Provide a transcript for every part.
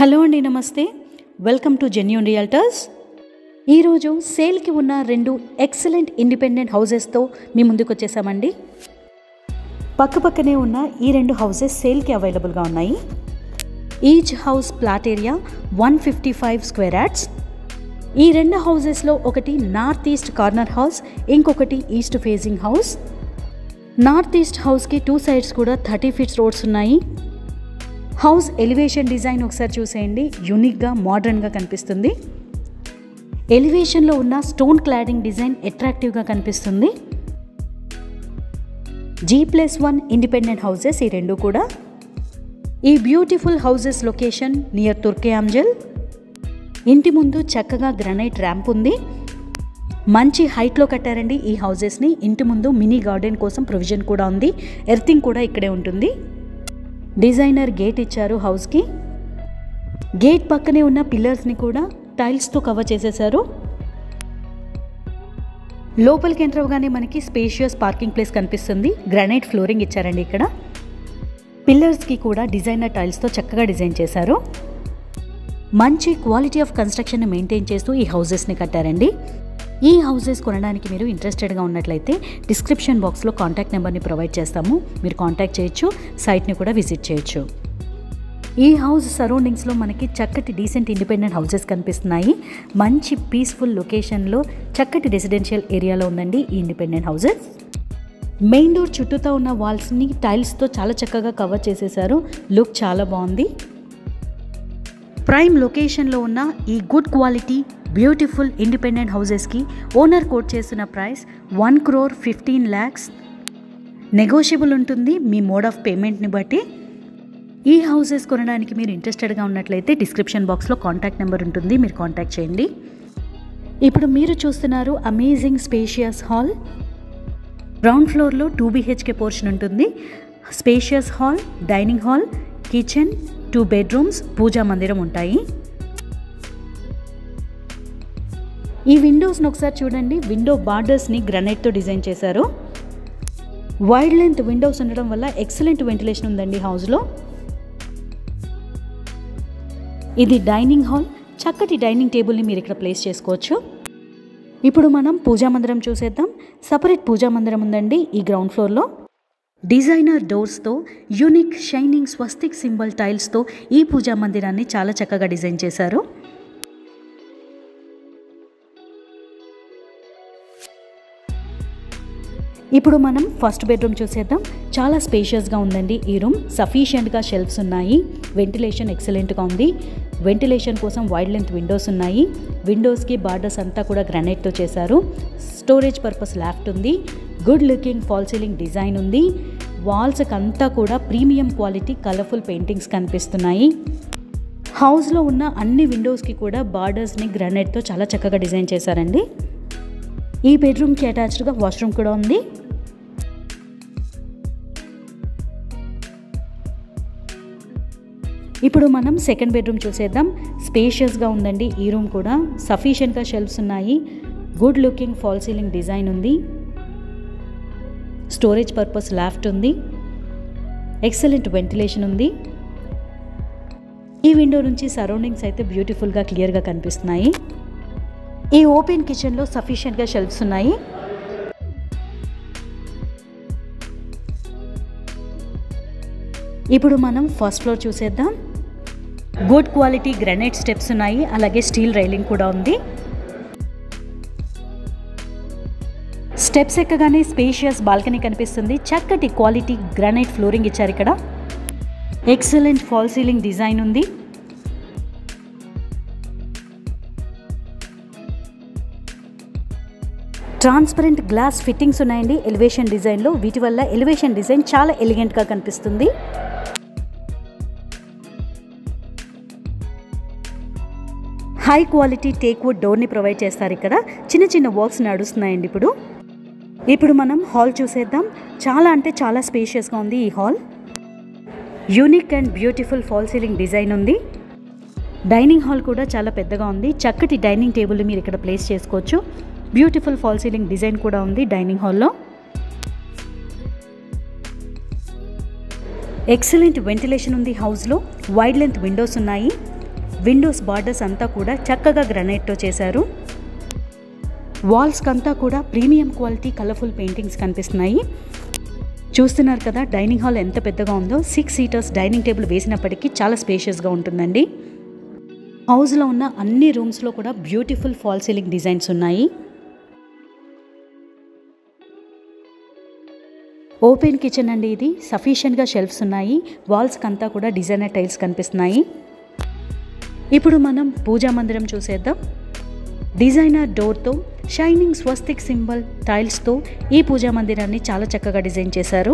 hello అండి నమస్తే welcome to genuine realtors ఈరోజు సేల్కి ఉన్న రెండు ఎక్సలెంట్ ఇండిపెండెంట్ హౌసెస్తో మీ ముందుకు వచ్చేసామండి పక్కపక్కనే ఉన్న ఈ రెండు హౌసెస్ సేల్కి అవైలబుల్గా ఉన్నాయి each house plot area one fifty five square yards ఈ రెండు హౌసెస్లో ఒకటి నార్త్ ఈస్ట్ కార్నర్ హౌస్ ఇంకొకటి east facing house north east హౌస్కి టూ సైడ్స్ కూడా థర్టీ ఫీట్స్ రోడ్స్ ఉన్నాయి హౌస్ ఎలివేషన్ డిజైన్ ఒకసారి చూసేయండి యూనిక్గా మోడర్న్గా కనిపిస్తుంది ఎలివేషన్లో ఉన్న స్టోన్ క్లాడింగ్ డిజైన్ అట్రాక్టివ్గా కనిపిస్తుంది G plus one independent houses ఈ రెండు కూడా ఈ beautiful houses location near Turkayamjal ఇంటి ముందు చక్కగా గ్రనైట్ ర్యాంప్ ఉంది మంచి హైట్లో కట్టారండి ఈ హౌసెస్ని ఇంటి ముందు మినీ గార్డెన్ కోసం ప్రొవిజన్ కూడా ఉంది ఎర్తింగ్ కూడా ఇక్కడే ఉంటుంది డిజైనర్ గేట్ ఇచ్చారు హౌస్కి గేట్ పక్కనే ఉన్న పిల్లర్స్ని కూడా టైల్స్తో కవర్ చేసేశారు లోపలికి ఎంటర్ అవగానే మనకి స్పేషియస్ పార్కింగ్ ప్లేస్ కనిపిస్తుంది గ్రానైట్ ఫ్లోరింగ్ ఇచ్చారండి ఇక్కడ పిల్లర్స్కి కూడా డిజైనర్ టైల్స్తో చక్కగా డిజైన్ చేశారు మంచి క్వాలిటీ ఆఫ్ కన్స్ట్రక్షన్ మెయింటైన్ చేస్తూ ఈ హౌసెస్ని కట్టారండి ఈ హౌసెస్ కొనడానికి మీరు ఇంట్రెస్టెడ్గా ఉన్నట్లయితే డిస్క్రిప్షన్ బాక్స్లో కాంటాక్ట్ నెంబర్ని ప్రొవైడ్ చేస్తాము మీరు కాంటాక్ట్ చేయొచ్చు సైట్ని కూడా విజిట్ చేయొచ్చు ఈ హౌస్ సరౌండింగ్స్లో మనకి చక్కటి డీసెంట్ ఇండిపెండెంట్ హౌసెస్ కనిపిస్తున్నాయి మంచి పీస్ఫుల్ లొకేషన్లో చక్కటి రెసిడెన్షియల్ ఏరియాలో ఉందండి ఈ ఇండిపెండెంట్ హౌసెస్ మెయిన్ డోర్ చుట్టూతో ఉన్న వాల్స్ని టైల్స్తో చాలా చక్కగా కవర్ చేసేసారు లుక్ చాలా బాగుంది ప్రైమ్ లొకేషన్లో ఉన్న ఈ గుడ్ క్వాలిటీ బ్యూటిఫుల్ ఇండిపెండెంట్ హౌసెస్కి ఓనర్ కోట్ చేస్తున్న price one crore fifteen lakhs negotiable ఉంటుంది మీ మోడ్ ఆఫ్ పేమెంట్ని బట్టి ఈ హౌసెస్ కొనడానికి మీరు ఇంట్రెస్టెడ్గా ఉన్నట్లయితే డిస్క్రిప్షన్ బాక్స్లో కాంటాక్ట్ నెంబర్ ఉంటుంది మీరు కాంటాక్ట్ చేయండి ఇప్పుడు మీరు చూస్తున్నారు అమేజింగ్ స్పేషియస్ హాల్ గ్రౌండ్ ఫ్లోర్లో టూ బీహెచ్కే పోర్షన్ ఉంటుంది spacious hall dining hall kitchen two bedrooms puja మందిరం ఉంటాయి ఈ విండోస్ని ఒకసారి చూడండి విండో బార్డర్స్ని గ్రనైట్తో డిజైన్ చేశారు వైడ్ లెంత్ విండోస్ ఉండడం వల్ల ఎక్సలెంట్ వెంటిలేషన్ ఉందండి హౌస్లో ఇది డైనింగ్ హాల్ చక్కటి డైనింగ్ టేబుల్ని మీరు ఇక్కడ ప్లేస్ చేసుకోవచ్చు ఇప్పుడు మనం పూజా మందిరం చూసేద్దాం సపరేట్ పూజా మందిరం ఉందండి ఈ గ్రౌండ్ ఫ్లోర్లో డిజైనర్ డోర్స్తో యూనిక్ షైనింగ్ స్వస్తిక్ సింబల్ టైల్స్తో ఈ పూజా మందిరాన్ని చాలా చక్కగా డిజైన్ చేశారు ఇప్పుడు మనం ఫస్ట్ బెడ్రూమ్ చూసేద్దాం చాలా స్పేషియస్గా ఉందండి ఈ రూమ్ సఫిషియెంట్గా షెల్ఫ్స్ ఉన్నాయి వెంటిలేషన్ ఎక్సలెంట్గా ఉంది వెంటిలేషన్ కోసం వైడ్ లెంత్ విండోస్ ఉన్నాయి విండోస్కి బార్డర్స్ అంతా కూడా గ్రానైట్తో చేశారు స్టోరేజ్ పర్పస్ ల్యాఫ్ట్ ఉంది good looking fall ceiling design ఉంది వాల్స్కి అంతా కూడా ప్రీమియం క్వాలిటీ కలర్ఫుల్ పెయింటింగ్స్ కనిపిస్తున్నాయి హౌస్లో ఉన్న అన్ని విండోస్కి కూడా బార్డర్స్ని గ్రానైట్తో చాలా చక్కగా డిజైన్ చేశారండి ఈ బెడ్రూమ్కి అటాచ్డ్గా వాష్రూమ్ కూడా ఉంది ఇప్పుడు మనం సెకండ్ బెడ్రూమ్ చూసేద్దాం స్పేషియస్గా ఉందండి ఈ రూమ్ కూడా సఫిషియెంట్గా షెల్ఫ్స్ ఉన్నాయి good looking fall ceiling design ఉంది స్టోరేజ్ పర్పస్ లాఫ్ట్ ఉంది ఎక్సలెంట్ వెంటిలేషన్ ఉంది ఈ విండో నుంచి సరౌండింగ్స్ అయితే బ్యూటిఫుల్గా క్లియర్గా కనిపిస్తున్నాయి ఈ ఓపెన్ కిచెన్లో సఫిషియెంట్గా షెల్ఫ్స్ ఉన్నాయి ఇప్పుడు మనం ఫస్ట్ ఫ్లోర్ చూసేద్దాం గుడ్ క్వాలిటీ గ్రానైట్ స్టెప్స్ ఉన్నాయి అలాగే స్టీల్ రైలింగ్ కూడా ఉంది స్టెప్స్ ఎక్కగానే స్పేషియస్ బాల్కనీ కనిపిస్తుంది చక్కటి క్వాలిటీ గ్రానైట్ ఫ్లోరింగ్ ఇచ్చారు ఇక్కడ ఎక్సలెంట్ ఫాల్ సీలింగ్ డిజైన్ ఉంది ట్రాన్స్పరెంట్ గ్లాస్ ఫిట్టింగ్స్ ఉన్నాయండి ఎలివేషన్ డిజైన్లో వీటి వల్ల ఎలివేషన్ డిజైన్ చాలా ఎలిగెంట్గా కనిపిస్తుంది హై క్వాలిటీ టేక్ వుడ్ డోర్ని ప్రొవైడ్ చేస్తారు ఇక్కడ చిన్న చిన్న వర్క్స్ నడుస్తున్నాయండి ఇప్పుడు ఇప్పుడు మనం హాల్ చూసేద్దాం చాలా అంటే చాలా స్పేషియస్గా ఉంది ఈ hall unique and beautiful fall ceiling design ఉంది డైనింగ్ హాల్ కూడా చాలా పెద్దగా ఉంది చక్కటి డైనింగ్ టేబుల్ మీరు ఇక్కడ ప్లేస్ చేసుకోవచ్చు బ్యూటిఫుల్ ఫాల్ సీలింగ్ డిజైన్ కూడా ఉంది డైనింగ్ హాల్లో ఎక్సలెంట్ వెంటిలేషన్ ఉంది హౌస్లో వైడ్ లెంత్ విండోస్ ఉన్నాయి విండోస్ బార్డర్స్ అంతా కూడా చక్కగా గ్రనైట్తో చేశారు వాల్స్కి అంతా కూడా ప్రీమియం క్వాలిటీ కలర్ఫుల్ పెయింటింగ్స్ కనిపిస్తున్నాయి చూస్తున్నారు కదా డైనింగ్ హాల్ ఎంత పెద్దగా ఉందో సిక్స్ సీటర్స్ డైనింగ్ టేబుల్ వేసినప్పటికీ చాలా స్పేషియస్గా ఉంటుందండి హౌస్లో ఉన్న అన్ని రూమ్స్లో కూడా బ్యూటిఫుల్ ఫాల్ సీలింగ్ డిజైన్స్ ఉన్నాయి ఓపెన్ కిచెన్ అండి ఇది సఫిషియెంట్గా షెల్ఫ్స్ ఉన్నాయి వాల్స్కి అంతా కూడా డిజైనర్ టైల్స్ కనిపిస్తున్నాయి ఇప్పుడు మనం పూజా మందిరం చూసేద్దాం డిజైనర్ డోర్తో షైనింగ్ స్వస్తిక్ సింబల్ టైల్స్తో ఈ పూజా మందిరాన్ని చాలా చక్కగా డిజైన్ చేశారు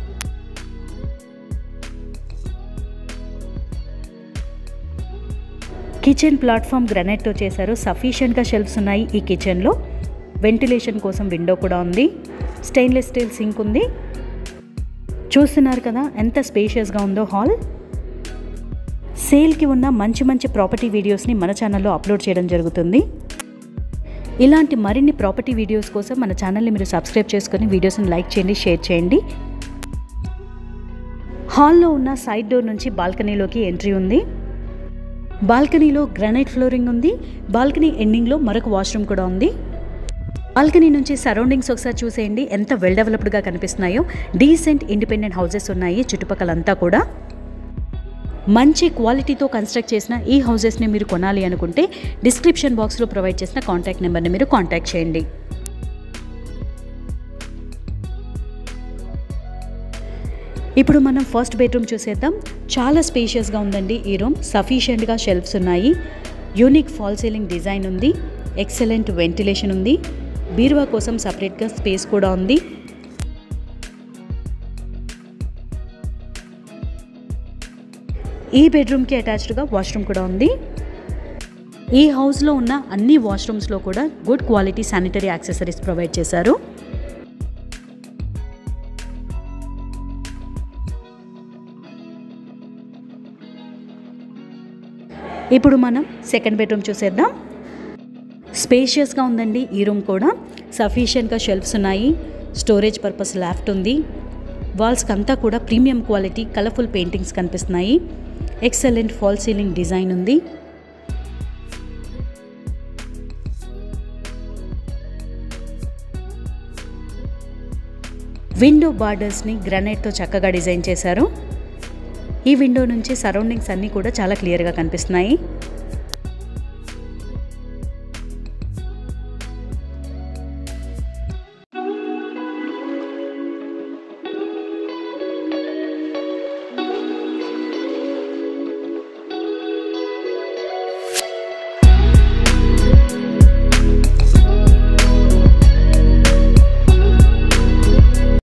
కిచెన్ ప్లాట్ఫామ్ గ్రనైట్తో చేశారు సఫిషియెంట్గా షెల్ఫ్స్ ఉన్నాయి ఈ కిచెన్లో వెంటిలేషన్ కోసం విండో కూడా ఉంది స్టెయిన్లెస్ స్టీల్ సింక్ ఉంది చూస్తున్నారు కదా ఎంత స్పేషియస్గా ఉందో హాల్ సేల్కి ఉన్న మంచి మంచి ప్రాపర్టీ వీడియోస్ని మన ఛానల్లో అప్లోడ్ చేయడం జరుగుతుంది ఇలాంటి మరిన్ని ప్రాపర్టీ వీడియోస్ కోసం మన ఛానల్ని మీరు సబ్స్క్రైబ్ చేసుకొని వీడియోస్ని లైక్ చేయండి షేర్ చేయండి హాల్లో ఉన్న సైడ్ డోర్ నుంచి బాల్కనీలోకి ఎంట్రీ ఉంది బాల్కనీలో గ్రానైట్ ఫ్లోరింగ్ ఉంది బాల్కనీ ఎండింగ్లో మరొక వాష్రూమ్ కూడా ఉంది బాల్కనీ నుంచి సరౌండింగ్స్ ఒకసారి చూసేయండి ఎంత వెల్ డెవలప్డ్గా కనిపిస్తున్నాయో డీసెంట్ ఇండిపెండెంట్ హౌసెస్ ఉన్నాయి చుట్టుపక్కలంతా కూడా మంచి క్వాలిటీతో కన్స్ట్రక్ట్ చేసిన ఈ హౌసెస్ని మీరు కొనాలి అనుకుంటే డిస్క్రిప్షన్ బాక్స్లో ప్రొవైడ్ చేసిన కాంటాక్ట్ నెంబర్ని మీరు కాంటాక్ట్ చేయండి ఇప్పుడు మనం ఫస్ట్ బెడ్రూమ్ చూసేద్దాం చాలా స్పేషియస్గా ఉందండి ఈ రూమ్ సఫిషియెంట్గా షెల్ఫ్స్ ఉన్నాయి యూనిక్ ఫాల్ సీలింగ్ డిజైన్ ఉంది ఎక్సలెంట్ వెంటిలేషన్ ఉంది బీరువా కోసం సపరేట్గా స్పేస్ కూడా ఉంది ఈ బెడ్రూమ్కి అటాచ్డ్గా వాష్రూమ్ కూడా ఉంది ఈ హౌస్లో ఉన్న అన్ని వాష్రూమ్స్లో కూడా good quality sanitary accessories provide చేశారు ఇప్పుడు మనం సెకండ్ బెడ్రూమ్ చూసేద్దాం స్పేషియస్గా ఉందండి ఈ రూమ్ కూడా సఫిషియెంట్గా షెల్ఫ్స్ ఉన్నాయి స్టోరేజ్ పర్పస్ ల్యాఫ్ట్ ఉంది వాల్స్కి అంతా కూడా ప్రీమియం క్వాలిటీ కలర్ఫుల్ పెయింటింగ్స్ కనిపిస్తున్నాయి ఎక్సలెంట్ ఫాల్ సీలింగ్ డిజైన్ ఉంది విండో బార్డర్స్ని గ్రనైట్తో చక్కగా డిజైన్ చేశారు ఈ విండో నుంచి సరౌండింగ్స్ అన్నీ కూడా చాలా క్లియర్గా కనిపిస్తున్నాయి